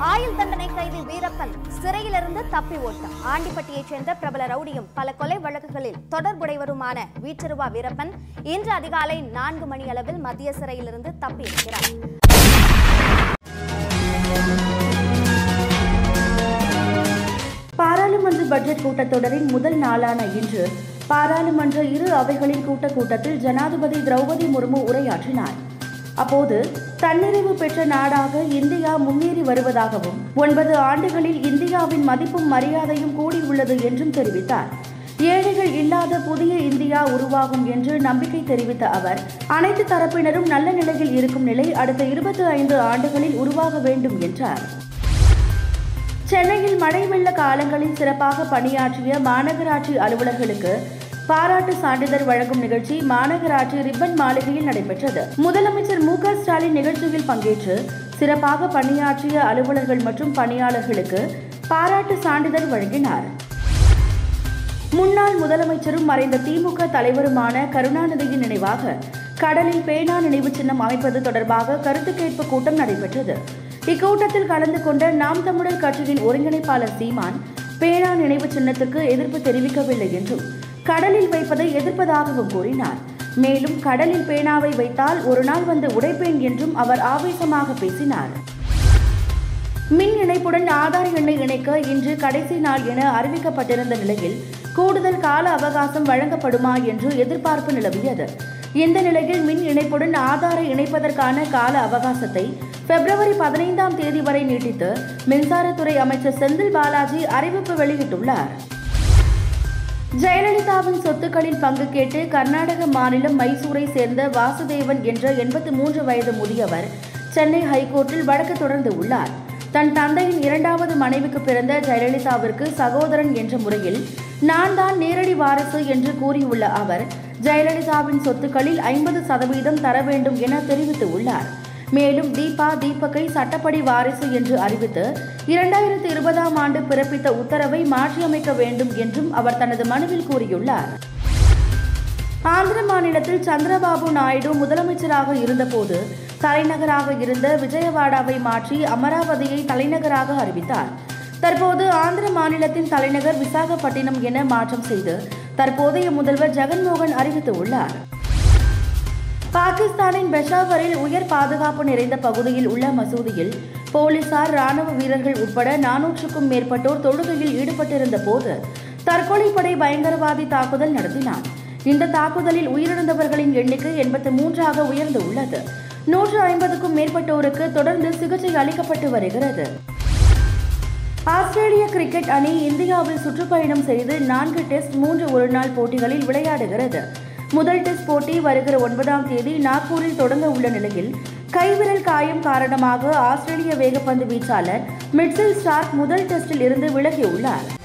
ஆயுள் தண்டனை கைதி வீரப்பன் சிறையிலிருந்து தப்பி ஓட்டம் ஆண்டிப்பட்டியைச் சேர்ந்த பிரபல ரவுடியும் பல கொலை வழக்குகளில் தொடர்புடையவருமான வீச்சருவா வீரப்பன் இன்று அதிகாலை நான்கு மணி அளவில் மத்திய சிறையிலிருந்து தப்பி இருக்கிறார் பாராளுமன்ற பட்ஜெட் கூட்டத்தொடரின் முதல் நாளான இன்று பாராளுமன்ற இரு அவைகளின் கூட்ட கூட்டத்தில் ஜனாதிபதி திரௌபதி முர்மு உரையாற்றினார் அப்போது தன்னிறைவு பெற்ற நாடாக இந்தியா முன்னேறி வருவதாகவும் ஒன்பது ஆண்டுகளில் இந்தியாவின் மதிப்பும் மரியாதையும் கூடியுள்ளது என்றும் தெரிவித்தார் ஏழைகள் இல்லாத புதிய இந்தியா உருவாகும் என்று நம்பிக்கை தெரிவித்த அவர் அனைத்து தரப்பினரும் நல்ல நிலையில் இருக்கும் நிலை அடுத்த இருபத்தி ஐந்து ஆண்டுகளில் உருவாக வேண்டும் என்றார் சென்னையில் மழை வெள்ள காலங்களில் சிறப்பாக பணியாற்றிய மாநகராட்சி அலுவலர்களுக்கு பாராட்டு சான்றிதழ் வழங்கும் நிகழ்ச்சி மாநகராட்சி ரிப்பன் மாளிகையில் நடைபெற்றது முதலமைச்சர் மு க ஸ்டாலின் நிகழ்ச்சியில் பங்கேற்று சிறப்பாக பணியாற்றிய அலுவலர்கள் மற்றும் பணியாளர்களுக்கு பாராட்டு சான்றிதழ் வழங்கினார் முன்னாள் முதலமைச்சரும் மறைந்த திமுக தலைவருமான கருணாநிதியின் நினைவாக கடலில் பேனா நினைவு சின்னம் அமைப்பது தொடர்பாக கருத்து கேட்பு கூட்டம் நடைபெற்றது இக்கூட்டத்தில் கலந்து கொண்ட நாம் தமிழர் கட்சியின் ஒருங்கிணைப்பாளர் சீமான் பேனா நினைவு சின்னத்திற்கு எதிர்ப்பு தெரிவிக்கவில்லை என்றும் கடலில் வைப்பதை எதிர்ப்பதாகவும் கூறினார் மேலும் கடலில் பேனாவை வைத்தால் ஒரு நாள் வந்து உடைப்பேன் என்றும் அவர் ஆவேசமாக பேசினார் மின் இணைப்புடன் ஆதார் எண்ணை இணைக்க இன்று கடைசி நாள் என அறிவிக்கப்பட்டிருந்த நிலையில் கூடுதல் கால அவகாசம் வழங்கப்படுமா என்று எதிர்பார்ப்பு நிலவியது இந்த நிலையில் மின் இணைப்புடன் ஆதாரை இணைப்பதற்கான கால அவகாசத்தை பிப்ரவரி பதினைந்தாம் தேதி வரை நீட்டித்து மின்சாரத்துறை அமைச்சர் செந்தில் பாலாஜி அறிவிப்பு வெளியிட்டுள்ளார் ஜெயலலிதாவின் சொத்துக்களில் பங்கு கேட்டு கர்நாடக மாநிலம் மைசூரை சேர்ந்த வாசுதேவன் என்ற எண்பத்தி மூன்று வயது முதியவர் சென்னை ஹைகோர்ட்டில் வழக்கு தொடர்ந்து உள்ளார் தன் தந்தையின் இரண்டாவது மனைவிக்கு பிறந்த ஜெயலலிதாவிற்கு சகோதரன் என்ற முறையில் நான் தான் நேரடி வாரிசு என்று கூறியுள்ள அவர் ஜெயலலிதாவின் சொத்துக்களில் ஐம்பது சதவீதம் தர வேண்டும் என தெரிவித்துள்ளார் மேலும் தீபா தீபக்கை சட்டப்படி வாரிசு என்று அறிவித்து இரண்டாயிரத்தி இருபதாம் ஆண்டு பிறப்பித்த உத்தரவை மாற்றியமைக்க வேண்டும் என்றும் அவர் தனது மனுவில் கூறியுள்ளார் ஆந்திர மாநிலத்தில் சந்திரபாபு நாயுடு முதலமைச்சராக இருந்தபோது தலைநகராக இருந்த விஜயவாடாவை மாற்றி அமராவதியை தலைநகராக அறிவித்தார் தற்போது ஆந்திர மாநிலத்தின் தலைநகர் விசாகப்பட்டினம் என மாற்றம் செய்து தற்போதைய முதல்வர் ஜெகன்மோகன் அறிவித்துள்ளார் பாகிஸ்தானின் பெஷாவரில் உயர் பாதுகாப்பு நிறைந்த பகுதியில் உள்ள மசூதியில் போலீசார் ராணுவ வீரர்கள் உட்பட நானூற்றுக்கும் மேற்பட்டோர் தொழுகையில் ஈடுபட்டிருந்த போது தற்கொலைப்படை பயங்கரவாதி தாக்குதல் நடத்தினார் இந்த தாக்குதலில் உயிரிழந்தவர்களின் எண்ணிக்கை எண்பத்தி மூன்றாக உயர்ந்து உள்ளது நூற்று ஐம்பதுக்கும் மேற்பட்டோருக்கு தொடர்ந்து சிகிச்சை அளிக்கப்பட்டு வருகிறது ஆஸ்திரேலிய கிரிக்கெட் அணி இந்தியாவில் சுற்றுப்பயணம் செய்து நான்கு டெஸ்ட் மூன்று ஒருநாள் போட்டிகளில் விளையாடுகிறது முதல் டெஸ்ட் போட்டி வருகிற ஒன்பதாம் தேதி நாக்பூரில் தொடங்க உள்ள நிலையில் கைவிரல் காயம் காரணமாக ஆஸ்திரேலிய வேகப்பந்து வீச்சாளர் மிட்சல் ஸ்டார்க் முதல் டெஸ்டில் இருந்து விலகியுள்ளார்